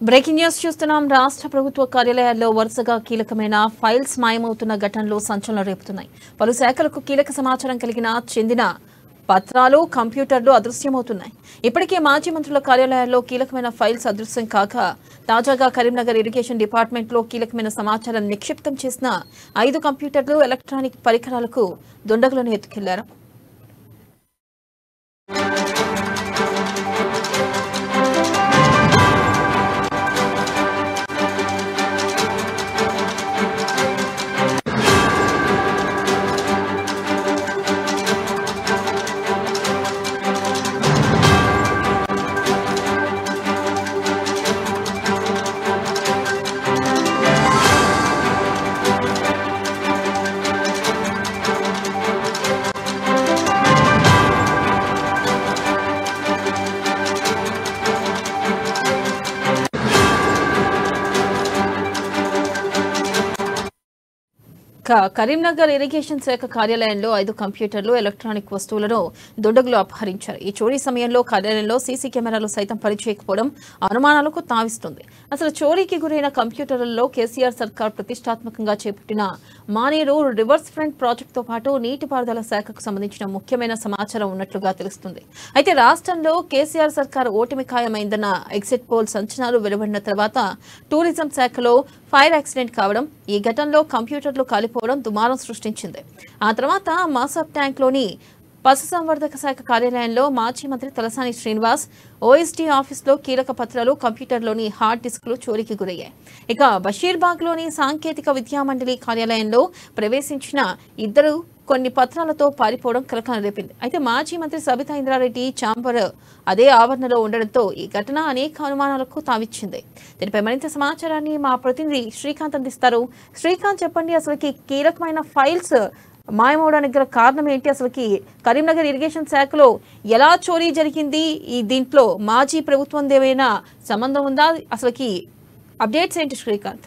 breaking news చూస్తున్నాం రాష్ట్ర ప్రభుత్వ కార్యాలయాల్లో వరుసగా కీలకమైన ఫైల్స్ మాయమవుతున్న ఘటనలు సంచలనం రేపుతున్నాయి పలు శాఖలకు కీలక సమాచారం కలిగిన చెందిన పత్రాలు కంప్యూటర్లు అదృశ్యమవుతున్నాయి ఇప్పటికే మాజీ మంత్రుల కార్యాలయాల్లో కీలకమైన ఫైల్స్ అదృశ్యం కాక తాజాగా కరీంనగర్ ఇరిగేషన్ డిపార్ట్మెంట్లో కీలకమైన సమాచారం నిక్షిప్తం చేసిన ఐదు కంప్యూటర్లు ఎలక్ట్రానిక్ పరికరాలకు దుండగులను ఎత్తుకెళ్లారు క- కరీంనగర్ ఇరిగేషన్ శాఖ కార్యాలయంలో ఐదు కంప్యూటర్లు ఎలక్ట్రానిక్ వస్తువులను దుండగులు అపహరించారు ఈ చోరీ సమయంలో కార్యాలయంలో సీసీ కెమెరాలు సైతం పనిచేయకపోవడం అనుమానాలకు తావిస్తుంది అసలు చోరీకి గురైన కంప్యూటర్లలో కేసీఆర్ సర్కార్ ప్రతిష్టాత్మకంగా చేపట్టిన మానేరు రివర్స్ ఫ్రంట్ ప్రాజెక్టుతో పాటు నీటిపారుదల శాఖకు సంబంధించిన ముఖ్యమైన సమాచారం ఉన్నట్లుగా తెలుస్తుంది అయితే రాష్ట్రంలో కేసీఆర్ సర్కార్ ఓటమి ఖాయమైందన్న ఎగ్జిట్ పోల్ సంచలనాలు వెలువడిన తర్వాత టూరిజం శాఖలో ఫైర్ యాక్సిడెంట్ కావడం ఈ ఘటనలో కంప్యూటర్లు కాలిపోవడం దుమారం సృష్టించింది ఆ తర్వాత మాసప్ ట్యాంక్లోని పశుసంవర్ధక శాఖ కార్యాలయంలో మాజీ మంత్రి తలసాని శ్రీనివాస్ ఓఎస్టీ ఆఫీస్లో కీలక పత్రాలు కంప్యూటర్లోని హార్డ్ డిస్క్లు చోరీకి గురయ్యాయి ఇక బషీర్బాగ్లోని సాంకేతిక విద్యా మండలి కార్యాలయంలో ప్రవేశించిన ఇద్దరు కొన్ని పత్రాలతో పారిపోవడం కలకలం రేపింది అయితే మాజీ మంత్రి సబితా ఇంద్రారెడ్డి చాంబర్ అదే ఆవరణలో ఉండడంతో ఈ ఘటన అనేక అనుమానాలకు తావిచ్చింది దీనిపై మరింత సమాచారాన్ని మా ప్రతినిధి శ్రీకాంత్ అందిస్తారు శ్రీకాంత్ చెప్పండి అసలుకి కీలకమైన ఫైల్స్ మాయమవడానికి గల కారణం ఏంటి అసలుకి కరీంనగర్ ఇరిగేషన్ శాఖలో ఎలా చోరీ జరిగింది ఈ దీంట్లో మాజీ ప్రభుత్వం ఏమైనా సంబంధం ఉందా అసలుకి అప్డేట్స్ ఏంటి Srikanth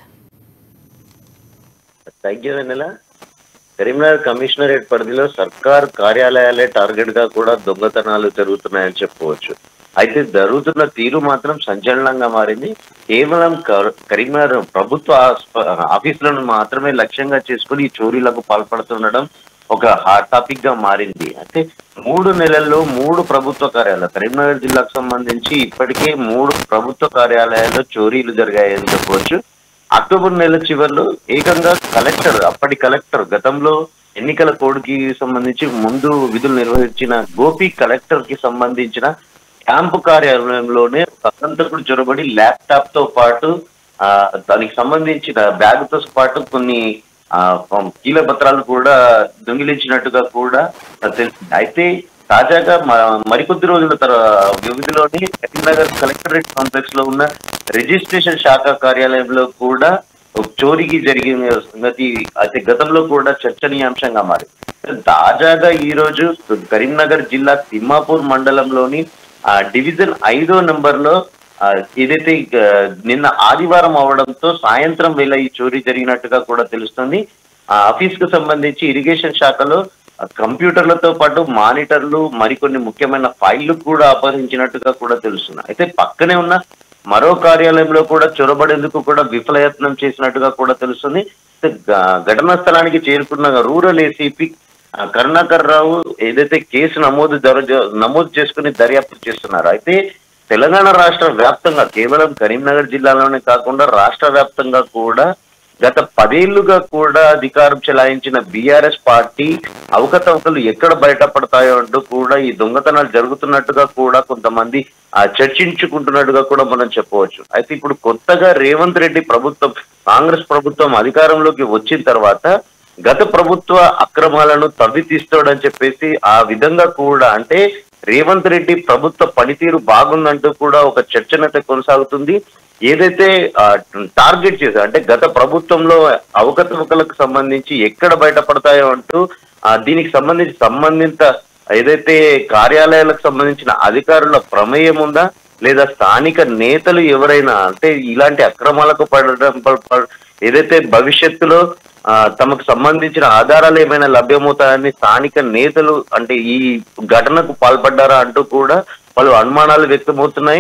thank you Vennela Karimnagar commissionerate పరిధిలో సర్కార్ కార్యాలయాలే టార్గెట్ గా కూడా దొంగతనాలు జరుగుతున్నాయని చెప్పుకోవచ్చు అయితే జరుగుతున్న తీరు మాత్రం సంచలనంగా మారింది కేవలం కర్- కరీంనగర్ ప్రభుత్వ ఆస్ప- ఆఫీసులను మాత్రమే లక్ష్యంగా చేసుకుని ఈ చోరీలకు పాల్పడుతుండడం ఒక హాట్ టాపిక్ గా మారింది అంటే మూడు నెలల్లో మూడు ప్రభుత్వ కార్యాలయాలు కరీంనగర్ జిల్లాకు సంబంధించి ఇప్పటికే మూడు ప్రభుత్వ కార్యాలయాల్లో చోరీలు జరిగాయని చెప్పవచ్చు అక్టోబర్ నెల చివరిలో ఏకంగా కలెక్టర్ అప్పటి కలెక్టర్ గతంలో ఎన్నికల కోడ్కి సంబంధించి ముందు విధులు నిర్వహించిన గోపి కలెక్టర్ కి సంబంధించిన క్యాంపు కార్యాలయంలోనే స్వతంత్రుడు చొరబడి ల్యాప్టాప్ తో పాటు ఆ, దానికి సంబంధించిన బ్యాగ్ తో పాటు కొన్ని ఆ, పం- కీలక పత్రాలు కూడా దొంగిలించినట్టుగా కూడా తెలిసింది అయితే తాజాగా మ- మరికొద్ది రోజుల తర్వాత వ్యవధిలోని కరీంనగర్ కలెక్టరేట్ కాంప్లెక్స్ లో ఉన్న రిజిస్ట్రేషన్ శాఖ కార్యాలయంలో కూడా ఒక చోరీకి జరిగిన సంగతి అయితే గతంలో కూడా చర్చనీయాంశంగా మారింది తాజాగా ఈ రోజు కరీంనగర్ జిల్లా తిమ్మాపూర్ మండలంలోని ఆ డివిజన్ ఐదో నంబర్ లో ఆ, ఏదైతే ఆ, నిన్న ఆదివారం అవడంతో సాయంత్రం వేళ ఈ చోరీ జరిగినట్టుగా కూడా తెలుస్తుంది ఆ ఆఫీస్ కు సంబంధించి ఇరిగేషన్ శాఖలో ఆ, కంప్యూటర్లతో పాటు మానిటర్లు మరికొన్ని ముఖ్యమైన ఫైళ్లు కూడా అపహరించినట్టుగా కూడా తెలుస్తుంది అయితే పక్కనే ఉన్న మరో కార్యాలయంలో కూడా చొరబడేందుకు కూడా విఫలయత్నం చేసినట్టుగా కూడా తెలుస్తుంది అయితే గ- ఘటనా స్థలానికి చేరుకున్న రూరల్ ఏసీపీ ఆ, కరుణాకర్ రావు ఏదైతే కేసు నమోదు దర- నమోదు చేసుకుని దర్యాప్తు చేస్తున్నారు అయితే తెలంగాణ రాష్ట్ర వ్యాప్తంగా కేవలం కరీంనగర్ జిల్లాలోనే కాకుండా రాష్ట్ర వ్యాప్తంగా కూడా గత పదేళ్లుగా కూడా అధికారం చెలాయించిన బీఆర్ఎస్ పార్టీ అవకతవకలు ఎక్కడ బయటపడతాయో అంటూ కూడా ఈ దొంగతనాలు జరుగుతున్నట్టుగా కూడా కొంతమంది ఆ చర్చించుకుంటున్నట్టుగా కూడా మనం చెప్పవచ్చు అయితే ఇప్పుడు కొత్తగా రేవంత్ రెడ్డి ప్రభుత్వం కాంగ్రెస్ ప్రభుత్వం అధికారంలోకి వచ్చిన తర్వాత గత ప్రభుత్వ అక్రమాలను తవ్వి తీస్తాడని చెప్పేసి ఆ విధంగా కూడా అంటే రేవంత్ రెడ్డి ప్రభుత్వ పనితీరు బాగుందంటూ కూడా ఒక చర్చనైతే కొనసాగుతుంది ఏదైతే ఆ, టార్గెట్ చేశారు అంటే గత ప్రభుత్వంలో అవకతవకలకు సంబంధించి ఎక్కడ బయటపడతాయో అంటూ ఆ, దీనికి సంబంధించి సంబంధిత ఏదైతే కార్యాలయాలకు సంబంధించిన అధికారుల ప్రమేయం ఉందా లేదా స్థానిక నేతలు ఎవరైనా అంటే ఇలాంటి అక్రమాలకు పడడం ప- ప- ఏదైతే భవిష్యత్తులో ఆ, తమకు సంబంధించిన ఆధారాలు ఏమైనా లభ్యమవుతాయని స్థానిక నేతలు అంటే ఈ ఘటనకు పాల్పడ్డారా అంటూ కూడా పలు అనుమానాలు వ్యక్తమవుతున్నాయి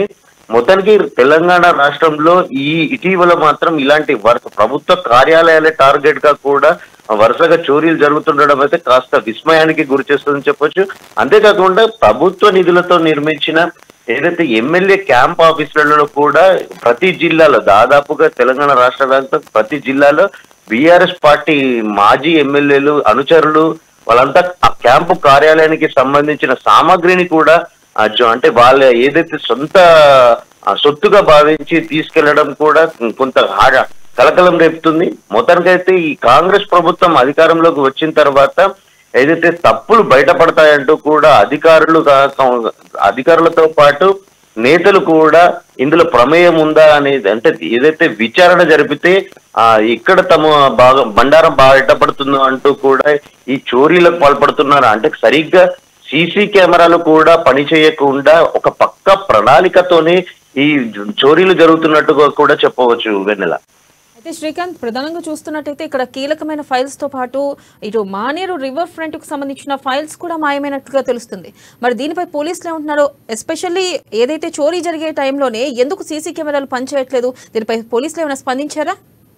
మొత్తానికి తెలంగాణ రాష్ట్రంలో ఈ ఇటీవల మాత్రం ఇలాంటి వరుస ప్రభుత్వ కార్యాలయాలే టార్గెట్ గా కూడా వరుసగా చోరీలు జరుగుతుండడం అయితే కాస్త విస్మయానికి గురి చేస్తుందని చెప్పొచ్చు అంతేకాకుండా ప్రభుత్వ నిధులతో నిర్మించిన ఏదైతే ఎమ్మెల్యే క్యాంప్ ఆఫీసులలో కూడా ప్రతి జిల్లాలో దాదాపుగా తెలంగాణ రాష్ట్ర వ్యాప్తంగా ప్రతి జిల్లాలో బీఆర్ఎస్ పార్టీ మాజీ ఎమ్మెల్యేలు అనుచరులు వాళ్ళంతా ఆ క్యాంపు కార్యాలయానికి సంబంధించిన సామాగ్రిని కూడా ఆ జో- అంటే వాళ్ళ ఏదైతే సొంత ఆ సొత్తుగా భావించి తీసుకెళ్లడం కూడా కొంత హాడ- కలకలం రేపుతుంది మొత్తానికైతే ఈ కాంగ్రెస్ ప్రభుత్వం అధికారంలోకి వచ్చిన తర్వాత ఏదైతే తప్పులు బయటపడతాయంటూ కూడా అధికారులు కా- అధికారులతో పాటు నేతలు కూడా ఇందులో ప్రమేయం ఉందా అనేది అంటే ఏదైతే విచారణ జరిపితే ఆ ఇక్కడ తమ బాగా బండారం బయటపడుతుందో అంటూ కూడా ఈ చోరీలకు పాల్పడుతున్నారు అంటే సరిగ్గా సీసీ కెమెరాలు కూడా పని చేయకుండా ఒక పక్క ప్రణాళికతోనే ఈ చోరీలు జరుగుతున్నట్టుగా కూడా చెప్పవచ్చు వెన్నెల అయితే శ్రీకాంత్ ప్రధానంగా చూస్తున్నట్టయితే ఇక్కడ కీలకమైన ఫైల్స్ తో పాటు ఇటు మానేరు రివర్ ఫ్రంట్ కు సంబంధించిన ఫైల్స్ కూడా మాయమైనట్లుగా తెలుస్తుంది మరి దీనిపై పోలీసులు ఏమంటున్నారు ఎస్పెషల్లీ ఏదైతే చోరీ జరిగే టైంలోనే ఎందుకు సీసీ కెమెరాలు పనిచేయట్లేదు దీనిపై పోలీసులు ఏమైనా స్పందించారా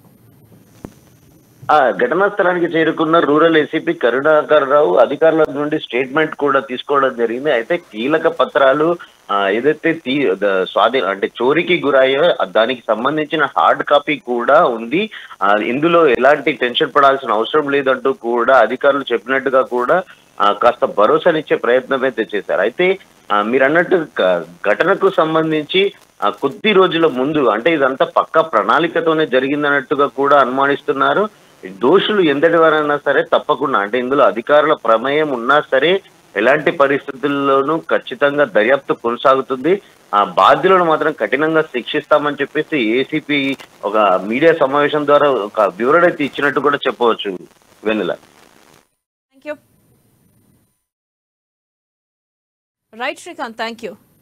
ఆ ఘటనా స్థలానికి చేరుకున్న రూరల్ ఏసీపీ కరుణాకర్ రావు అధికారుల నుండి స్టేట్మెంట్ కూడా తీసుకోవడం జరిగింది అయితే కీలక పత్రాలు ఆ, ఏదైతే తీ ద- స్వాధీన అంటే చోరీకి గురయ్యో దానికి సంబంధించిన హార్డ్ కాపీ కూడా ఉంది ఆ, ఇందులో ఎలాంటి టెన్షన్ పడాల్సిన అవసరం లేదంటూ కూడా అధికారులు చెప్పినట్టుగా కూడా ఆ, కాస్త భరోసానిచ్చే ప్రయత్నం అయితే చేశారు అయితే ఆ, మీరు అన్నట్టు ఘ- ఘటనకు సంబంధించి ఆ, కొద్ది రోజుల ముందు అంటే ఇదంతా పక్క ప్రణాళికతోనే జరిగిందన్నట్టుగా కూడా అనుమానిస్తున్నారు దోషులు ఎంతటి వారైనా సరే తప్పకుండా అంటే ఇందులో అధికారుల ప్రమేయం ఉన్నా సరే ఎలాంటి పరిస్థితుల్లోనూ ఖచ్చితంగా దర్యాప్తు కొనసాగుతుంది ఆ బాధ్యులను మాత్రం కఠినంగా శిక్షిస్తామని చెప్పేసి ఏసీపీ ఒక మీడియా సమావేశం ద్వారా ఒక వివరణ అయితే ఇచ్చినట్టు కూడా చెప్పవచ్చు Vennela thank you right Srikanth thank you